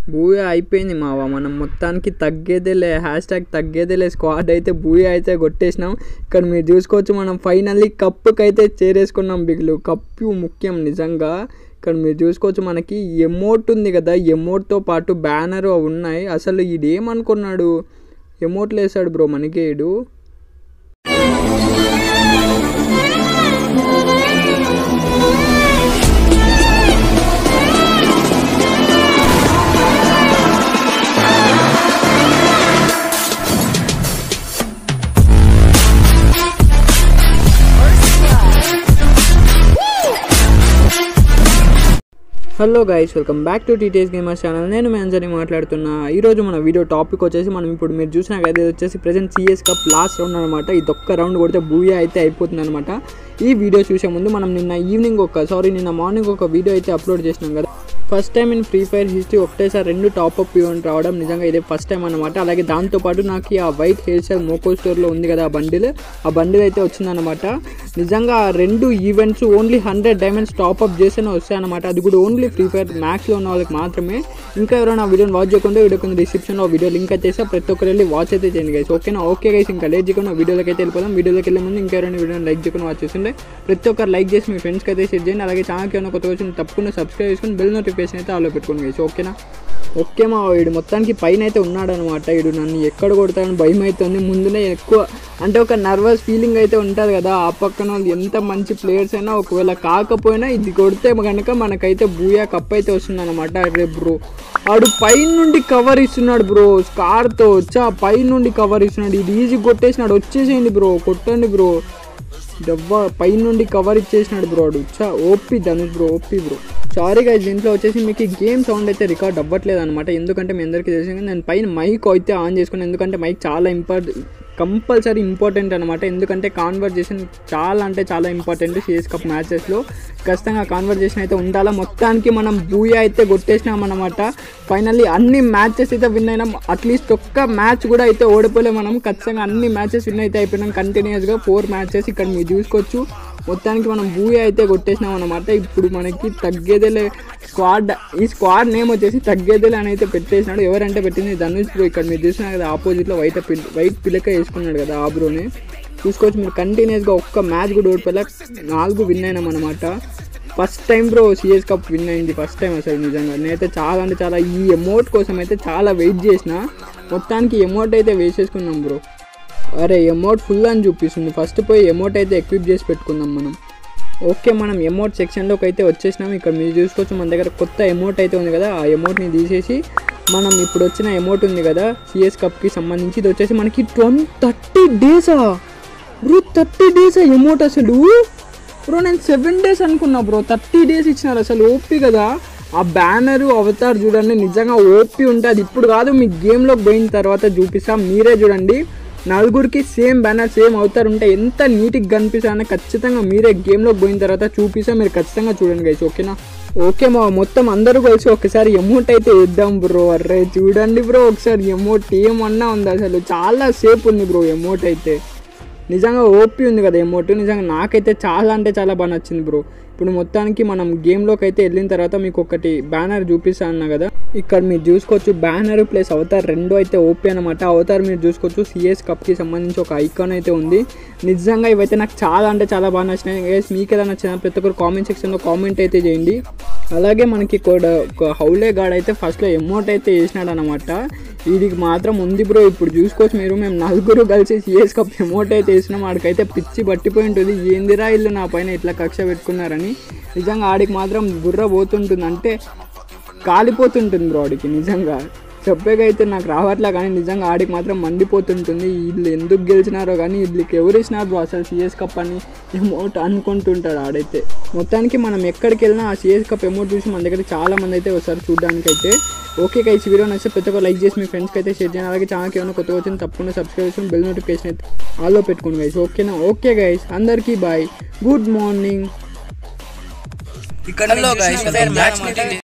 Booyah అయిపోయింది మావా మనం మొత్తానికి తగ్గేదేలే హ్యాష్ ట్యాగ్ తగ్గేదేలే స్క్వాడ్ అయితే బూయా అయితే కొట్టేసినాం ఇక్కడ మీరు చూసుకోవచ్చు మనం ఫైనల్లీ కప్పుకి అయితే చేరేసుకున్నాం బిగులు కప్పు ముఖ్యం నిజంగా ఇక్కడ మీరు చూసుకోవచ్చు మనకి ఎమోట్ ఉంది కదా ఎమోట్తో పాటు బ్యానర్ అవి ఉన్నాయి అసలు ఈడు ఏమనుకున్నాడు ఎమోట్లు వేసాడు బ్రో మనకి ఈడు hello guys welcome back to TTS gamers channel నేను మేంజని మాట్లాడుతున్నా ఈరోజు మన వీడియో టాపిక్ వచ్చేసి మనం ఇప్పుడు మీరు చూసిన కదా ఇది వచ్చేసి present CS cup last round అనమాట ఇది ఒక్క రౌండ్ కొడితే బూయా అయితే అయిపోతుంది అనమాట ఈ వీడియో చూసే ముందు మనం నిన్న ఈవినింగ్ ఒక సారీ నిన్న మార్నింగ్ ఒక వీడియో అయితే అప్లోడ్ చేసినాం కదా first time in free fire history ఒకటేసారి రెండు టాప్ అప్ ఈవెంట్ రావడం నిజంగా ఇదే ఫస్ట్ టైం అనమాట అలాగే దాంతోపాటు నాకు ఆ వైట్ హెయిర్ స్టైల్ మోకో స్టోర్లో ఉంది కదా ఆ బండిల్ ఆ బండిల్ అయితే వచ్చిందనమాట నిజంగా ఆ రెండు events only hundred diamonds top up చేస్తేనే వస్తాయన్నమాట అది కూడా ఓన్లీ ఫ్రీ ఫైర్ మ్యాక్స్లో ఉన్న వాళ్ళకి మాత్రమే ఇంకా ఎవరైనా వీడియోని వాచ్ చేయకుండా వీడియో కింద డిస్క్రిప్షన్లో వీడియో లింక్ అయితే ఇస్తే ప్రతి ఒక్కరు వెళ్ళి వాచ్ అయితే చేయండి గైస్ ఓకేనా ఓకే గైస్ ఇంకా లేట్ చేయకుండా వీడియోలోకి అయితే వెళ్ళిపోదాం వీడియోలోకి వెళ్ళే ముందు ఇంకా ఎవరైనా వీడియోని లైక్ చేయకుండా వాచ్ చేస్తుంటే ప్రతి ఒక్కరు లైక్ చేసి మీ ఫ్రెండ్స్కి అయితే షేర్ చేయండి అలాగే ఛానల్కి ఏమైనా కొత్త వచ్చిన తప్పకుండా సబ్స్క్రైబ్ చేసుకుని బెల్ నోటిఫికేషన్ అయితే ఆలో పెట్టుకోండి గైస్ ఓకేనా ఓకే మా వీడు మొత్తానికి పైన అయితే ఉన్నాడనమాట వీడు నన్ను ఎక్కడ కొడతాడని భయం అవుతుంది ముందునే ఎక్కువ అంటే ఒక నర్వస్ ఫీలింగ్ అయితే ఉంటుంది కదా ఆ పక్కన వాళ్ళు ఎంత మంచి ప్లేయర్స్ అయినా ఒకవేళ కాకపోయినా ఇది కొడితే కనుక మనకైతే బూయా కప్ అయితే వస్తుంది అనమాట రే బ్రో వాడు పై నుండి కవర్ ఇస్తున్నాడు బ్రో స్కార్తో వచ్చా పై నుండి కవర్ ఇస్తున్నాడు ఇది ఈజీ కొట్టేసినాడు వచ్చేసేయండి బ్రో కొట్టండి బ్రో డబ్బా పై నుండి కవర్ ఇచ్చేసినాడు బ్రో వాడు చా OP Dhanush bro OP bro sorry guys దీంట్లో వచ్చేసి మీకు ఈ గేమ్ సౌండ్ అయితే రికార్డ్ అవ్వట్లేదు అనమాట ఎందుకంటే మీ అందరికీ తెలిసింది నేను పైన మైక్ అయితే ఆన్ చేసుకున్నాను ఎందుకంటే మైక్ చాలా ఇంపార్టెంట్ కంపల్సరీ ఇంపార్టెంట్ అనమాట ఎందుకంటే కాన్వర్జేషన్ చాలా అంటే చాలా ఇంపార్టెంట్ సిఎస్ కప్ మ్యాచెస్లో ఖచ్చితంగా కాన్వర్జేషన్ అయితే ఉండాలా మొత్తానికి మనం బూయా అయితే కొట్టేసినాం అనమాట ఫైనల్లీ అన్ని మ్యాచెస్ అయితే విన్ అయినాం అట్లీస్ట్ ఒక్క మ్యాచ్ కూడా అయితే ఓడిపోలే మనం ఖచ్చితంగా అన్ని మ్యాచెస్ విన్ అయితే అయిపోయినాం కంటిన్యూస్గా ఫోర్ మ్యాచెస్ ఇక్కడ మీరు చూసుకోవచ్చు మొత్తానికి మనం బూయా అయితే కొట్టేసినాం అనమాట ఇప్పుడు మనకి తగ్గేదేలే స్క్వాడ్ ఈ స్క్వాడ్ నేమ్ వచ్చేసి తగ్గేదేలే అని అయితే పెట్టేసినాడు ఎవరంటే పెట్టింది ధనుష్ బ్రో ఇక్కడ మీరు చూసినా కదా ఆపోజిట్లో వైట్ పిల్ వైట్ పిల్లక వేసుకున్నాడు కదా ఆ బ్రోని చూసుకోవచ్చు మీరు కంటిన్యూస్గా ఒక్క మ్యాచ్ కూడా ఓడిపోలే నాలుగు విన్ అయినాం అనమాట first time bro CS cup win అయింది ఫస్ట్ టైం అసలు నిజంగా నేనైతే చాలా అంటే చాలా ఈ ఎమౌంట్ కోసం అయితే చాలా వెయిట్ చేసిన మొత్తానికి ఎమౌంట్ అయితే వేసేసుకున్నాం బ్రో అరే ఎమౌంట్ ఫుల్ అని చూపిస్తుంది ఫస్ట్ పోయి ఎమౌంట్ అయితే ఎక్విప్ చేసి పెట్టుకుందాం మనం ఓకే మనం ఎమౌంట్ సెక్షన్లోకి అయితే వచ్చేసినాం ఇక్కడ మీరు చూసుకోవచ్చు మన దగ్గర కొత్త ఎమౌంట్ అయితే ఉంది కదా ఆ ఎమౌంట్ని తీసేసి మనం ఇప్పుడు వచ్చిన ఎమౌంట్ ఉంది కదా సిఎస్ కప్కి సంబంధించి ఇది వచ్చేసి మనకి ట్వంటీ థర్టీ డేసా బ్రో థర్టీ డేసా ఎమౌంట్ అసలు బ్రో నేను సెవెన్ డేస్ అనుకున్నా బ్రో థర్టీ డేస్ ఇచ్చినారు అసలు ఓపి కదా ఆ బ్యానరు అవతార్ చూడండి నిజంగా ఓపి ఉంటుంది అది ఇప్పుడు కాదు మీ గేమ్లోకి పోయిన తర్వాత చూపిస్తా మీరే చూడండి నలుగురికి సేమ్ బ్యానర్ సేమ్ అవుతారు ఉంటే ఎంత నీట్గా కనిపిస్తారని ఖచ్చితంగా మీరే గేమ్లోకి పోయిన తర్వాత చూపిస్తే మీరు ఖచ్చితంగా చూడండి గైస్ ఓకేనా ఓకే మా మొత్తం అందరూ కలిసి ఒకసారి ఎమౌంట్ అయితే వేద్దాం బ్రో అర్రే చూడండి బ్రో ఒకసారి ఎమౌంట్ ఏమన్నా ఉంది అసలు చాలా సేపు ఉంది బ్రో ఎమౌంట్ అయితే నిజంగా ఓపి ఉంది కదా ఎమౌంట్ నిజంగా నాకైతే చాలా అంటే చాలా బాగా నచ్చింది బ్రో ఇప్పుడు మొత్తానికి మనం గేమ్లోకి అయితే వెళ్ళిన తర్వాత మీకు ఒకటి బ్యానర్ చూపిస్తా అన్నా కదా ఇక్కడ మీరు చూసుకోవచ్చు బ్యానర్ ప్లస్ అవతార్ రెండు అయితే ఓపీ అనమాట అవతార్ మీరు చూసుకోవచ్చు సిఎస్ కప్కి సంబంధించి ఒక ఐకాన్ అయితే ఉంది నిజంగా ఇవైతే నాకు చాలా అంటే చాలా బాగా నచ్చినాయి గైస్ మీకు ఏదైనా నచ్చిన ప్రతి ఒక్కరు కామెంట్ సెక్షన్లో కామెంట్ అయితే చేయండి అలాగే మనకి కూడా ఒక హౌలే గాడ్ అయితే ఫస్ట్లో ఎమౌంట్ అయితే వేసినాడు అనమాట వీడికి మాత్రం ఉంది బ్రో ఇప్పుడు చూసుకోవచ్చు మీరు మేము నలుగురు కలిసి సిఎస్ కప్ ఎమౌంట్ అయితే వేసినాం ఆడికైతే పిచ్చి పట్టిపోయి ఉంటుంది ఏందిరా ఇల్లు నా పైన ఇట్లా కక్ష పెట్టుకున్నారని నిజంగా ఆడికి మాత్రం బుర్ర పోతుంటుంది అంటే కాలిపోతుంటుంది బ్రో ఆడికి నిజంగా చెప్పేకైతే నాకు రావట్లే కానీ నిజంగా ఆడికి మాత్రం మండిపోతుంటుంది వీళ్ళు ఎందుకు గెలిచినారో కానీ వీళ్ళకి ఎవరు ఇచ్చినారు బ్రో అసలు సిఎస్ కప్ అని ఎమౌంట్ అనుకుంటుంటాడు ఆడైతే మొత్తానికి మనం ఎక్కడికి వెళ్ళినా ఆ సిఎస్ కప్ ఎమౌంట్ చూసి మన దగ్గర చాలా మంది అయితే వస్తారు చూడడానికి అయితే ఓకే గైస్ వీడియో నచ్చితే ప్రతి ఒక్క లైక్ చేసి మీ ఫ్రెండ్స్కి అయితే షేర్ చేయండి అలాగే ఛానల్కి ఏమైనా కొత్తగా వచ్చింది తప్పకుండా సబ్స్క్రైబ్ చేసుకుని బెల్ నోటిఫికేషన్ అయితే ఆల్లో పెట్టుకోండి గైస్ ఓకేనా ఓకే గైస్ అందరికీ bye good morning hello guys match